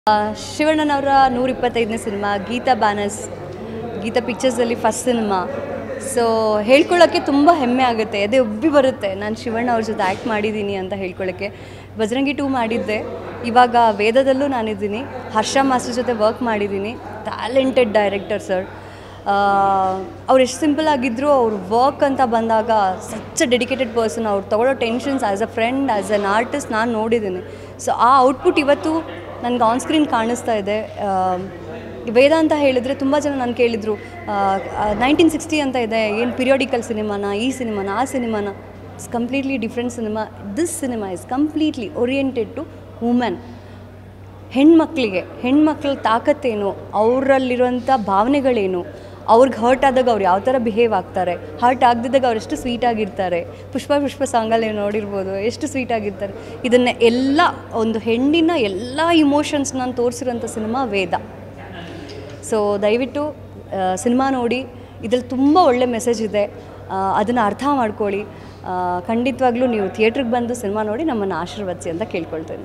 ಆ, ಶಿವಣ್ಣನವರ ನೂರ ಇಪ್ಪತ್ತೈದನೇ ಸಿನಿಮಾ ಗೀತಾ ಬ್ಯಾನರ್ಸ್ ಗೀತಾ ಪಿಕ್ಚರ್ಸಲ್ಲಿ ಫಸ್ಟ್ ಸಿನಿಮಾ ಸೊ ಹೇಳ್ಕೊಳ್ಳೋಕ್ಕೆ ತುಂಬ ಹೆಮ್ಮೆ ಆಗುತ್ತೆ ಅದೇ ಉಬ್ಬಿ ಬರುತ್ತೆ ನಾನು ಶಿವಣ್ಣ ಅವ್ರ ಜೊತೆ ಆ್ಯಕ್ಟ್ ಮಾಡಿದ್ದೀನಿ ಅಂತ ಹೇಳ್ಕೊಳ್ಳೋಕ್ಕೆ ಬಜರಂಗಿ ಟೂ ಮಾಡಿದ್ದೆ ಇವಾಗ ವೇದದಲ್ಲೂ ನಾನಿದ್ದೀನಿ ಹರ್ಷ ಮಾಸ್ಟರ್ ಜೊತೆ ವರ್ಕ್ ಮಾಡಿದ್ದೀನಿ ಟ್ಯಾಲೆಂಟೆಡ್ ಡೈರೆಕ್ಟರ್ ಸರ್ ಅವ್ರು ಎಷ್ಟು ಸಿಂಪಲ್ ಆಗಿದ್ದರು ಅವ್ರ ವರ್ಕ್ ಅಂತ ಬಂದಾಗ ಸಚ್ ಡೆಡಿಕೇಟೆಡ್ ಪರ್ಸನ್ ಅವ್ರು ತೊಗೊಳ್ಳೋ tensions as a friend as an artist ನಾನು ನೋಡಿದ್ದೀನಿ ಸೊ ಆ ಔಟ್ಪುಟ್ ಇವತ್ತು ನನಗೆ ಆನ್ ಸ್ಕ್ರೀನ್ ಕಾಣಿಸ್ತಾ ಇದೆ ಆ, ವೇದ ಅಂತ ಹೇಳಿದರೆ ತುಂಬ ಜನ ನಾನು ಕೇಳಿದರು ನೈನ್ಟೀನ್ ಸಿಕ್ಸ್ಟಿ ಅಂತ ಇದೆ ಏನು ಪಿರಿಯಾಡಿಕಲ್ ಸಿನಿಮಾನ ಈ ಸಿನಿಮಾನ ಆ ಸಿನಿಮಾನ it's completely different cinema this cinema is completely oriented to women ಹೆಣ್ಮಕ್ಳಿಗೆ ಹೆಣ್ಮಕ್ಳ ತಾಕತ್ತೇನು ಅವರಲ್ಲಿರುವಂಥ ಭಾವನೆಗಳೇನು ಅವ್ರಿಗೆ ಹರ್ಟ್ ಆದಾಗ ಅವ್ರು ಯಾವ ಥರ ಬಿಹೇವ್ ಆಗ್ತಾರೆ ಹರ್ಟ್ ಆಗದಿದ್ದಾಗ ಅವ್ರು ಎಷ್ಟು ಸ್ವೀಟ್ ಆಗಿರ್ತಾರೆ ಪುಷ್ಪ ಪುಷ್ಪ ಸಾಂಗಲ್ಲಿ ನೀವು ನೋಡಿರ್ಬೋದು ಎಷ್ಟು ಸ್ವೀಟ್ ಆಗಿರ್ತಾರೆ ಇದನ್ನ ಎಲ್ಲ ಒಂದು ಹೆಣ್ಣಿನ ಎಲ್ಲ ಇಮೋಷನ್ಸ್ನ ತೋರಿಸಿರೋಂಥ ಸಿನಿಮಾ ವೇದ ಸೊ ದಯವಿಟ್ಟು ಸಿನಿಮಾ ನೋಡಿ ಇದ್ರಲ್ಲಿ ತುಂಬ ಒಳ್ಳೆ ಮೆಸೇಜ್ ಇದೆ ಅದನ್ನು ಅರ್ಥ ಮಾಡ್ಕೊಳ್ಳಿ ಆ, ಖಂಡಿತವಾಗ್ಲೂ ನೀವು ಥಿಯೇಟ್ರಿಗೆ ಬಂದು ಸಿನಿಮಾ ನೋಡಿ ನಮ್ಮನ್ನು ಆಶೀರ್ವದಿಸಿ ಅಂತ ಕೇಳ್ಕೊಳ್ತೇನೆ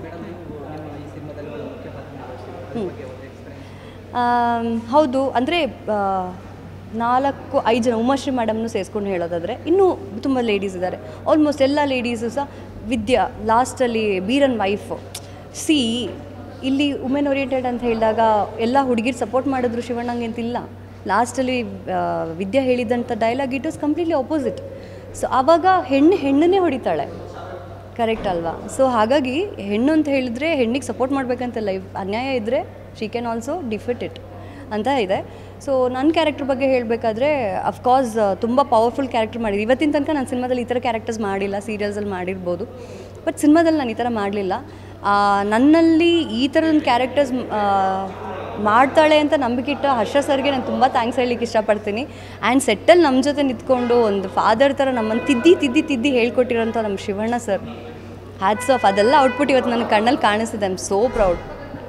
ಹ್ಞೂ ಆಮ್, ಹೌದು ಅಂದರೆ ನಾಲ್ಕು ಐದು ಜನ ಉಮಾಶ್ರೀ ಮೇಡಮ್ನು ಸೇರಿಸ್ಕೊಂಡು ಹೇಳೋದಾದರೆ ಇನ್ನೂ ತುಂಬ ಲೇಡೀಸ್ ಇದ್ದಾರೆ ಆಲ್ಮೋಸ್ಟ್ ಎಲ್ಲ ಲೇಡೀಸು ಸಹ ವಿದ್ಯಾ ಲಾಸ್ಟಲ್ಲಿ ಬೀರನ್ ವೈಫು ಸಿ ಇಲ್ಲಿ ವುಮೆನ್ ಓರಿಯೆಂಟೆಡ್ ಅಂತ ಹೇಳಿದಾಗ ಎಲ್ಲ ಹುಡುಗಿರು ಸಪೋರ್ಟ್ ಮಾಡಿದ್ರು ಶಿವಣ್ಣಂಗೆ ಅಂತಿಲ್ಲ ಲಾಸ್ಟಲ್ಲಿ ವಿದ್ಯಾ ಹೇಳಿದಂಥ dialogue it was completely opposite so ಆವಾಗ ಹೆಣ್ಣು ಹೆಣ್ಣನ್ನೇ ಹೊಡಿತಾಳೆ ಕರೆಕ್ಟ್ ಅಲ್ವಾ ಸೊ ಹಾಗಾಗಿ ಹೆಣ್ಣು ಅಂತ ಹೇಳಿದ್ರೆ ಹೆಣ್ಣಿಗೆ ಸಪೋರ್ಟ್ ಮಾಡಬೇಕಂತ ಲೈಫ್ ಅನ್ಯಾಯ ಇದ್ದರೆ she can also defeat it ಅಂತ ಇದೆ ಸೊ ನನ್ನ ಕ್ಯಾರೆಕ್ಟರ್ ಬಗ್ಗೆ ಹೇಳಬೇಕಾದ್ರೆ ಅಫ್ಕೋರ್ಸ್ ತುಂಬ ಪವರ್ಫುಲ್ ಕ್ಯಾರೆಕ್ಟರ್ ಮಾಡಿದ್ದು ಇವತ್ತಿನ ತನಕ ನಾನು ಸಿನಿಮಾದಲ್ಲಿ ಈ ಥರ ಕ್ಯಾರೆಕ್ಟರ್ಸ್ ಮಾಡಿಲ್ಲ ಸೀರಿಯಲ್ಸಲ್ಲಿ ಮಾಡಿರ್ಬೋದು ಬಟ್ ಸಿನಿಮಾದಲ್ಲಿ ನಾನು ಈ ಥರ ಮಾಡಲಿಲ್ಲ ನನ್ನಲ್ಲಿ ಈ ಥರದ ಕ್ಯಾರೆಕ್ಟರ್ಸ್ ಮಾಡ್ತಾಳೆ ಅಂತ ನಂಬಿಕೆ ಇಟ್ಟ ಹರ್ಷ ಸರ್ಗೆ ನಾನು ತುಂಬ ಥ್ಯಾಂಕ್ಸ್ ಹೇಳಲಿಕ್ಕೆ ಇಷ್ಟಪಡ್ತೀನಿ ಆ್ಯಂಡ್ ಸೆಟ್ಟಲ್ಲಿ ನಮ್ಮ ಜೊತೆ ನಿಂತ್ಕೊಂಡು ಒಂದು ಫಾದರ್ ಥರ ನಮ್ಮನ್ನು ತಿದ್ದಿ ತಿದ್ದಿ ತಿದ್ದಿ ಹೇಳ್ಕೊಟ್ಟಿರೋಂಥ ನಮ್ಮ ಶಿವಣ್ಣ ಸರ್ ಹ್ಯಾಟ್ಸ್ ಆಫ್ ಅದೆಲ್ಲ ಔಟ್ಪುಟ್ ಇವತ್ತು ನನ್ನ ಕಣ್ಣಲ್ಲಿ ಕಾಣಿಸ್ತಿದೆ ಐ ಆಮ್ ಸೋ ಪ್ರೌಡ್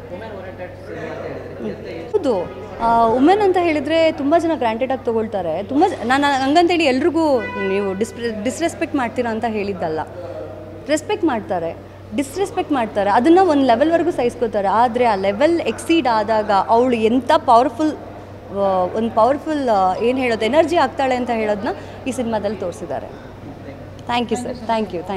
ಹೌದು ವುಮೆನ್ ಅಂತ ಹೇಳಿದರೆ ತುಂಬ ಜನ ಗ್ರಾಂಟೆಡ್ ಆಗಿ ತೊಗೊಳ್ತಾರೆ ತುಂಬ ಜ- ನಾನು ಹಂಗಂತೇಳಿ ಎಲ್ರಿಗೂ ನೀವು ಡಿಸ್ ಡಿಸ್ರೆಸ್ಪೆಕ್ಟ್ ಮಾಡ್ತೀರಾ ಅಂತ ಹೇಳಿದ್ದಲ್ಲ ರೆಸ್ಪೆಕ್ಟ್ ಮಾಡ್ತಾರೆ ಡಿಸ್ರೆಸ್ಪೆಕ್ಟ್ ಮಾಡ್ತಾರೆ ಅದನ್ನು ಒಂದು ಲೆವೆಲ್ವರೆಗೂ ಸಹಿಸ್ಕೋತಾರೆ ಆದರೆ ಆ ಲೆವೆಲ್ ಎಕ್ಸೀಡ್ ಆದಾಗ ಅವಳು ಎಂಥ ಪವರ್ಫುಲ್ ಒಂದು ಪವರ್ಫುಲ್ ಏನು ಹೇಳೋದು ಎನರ್ಜಿ ಆಗ್ತಾಳೆ ಅಂತ ಹೇಳೋದನ್ನ ಈ ಸಿನಿಮಾದಲ್ಲಿ ತೋರಿಸಿದ್ದಾರೆ thank you sir thank you thank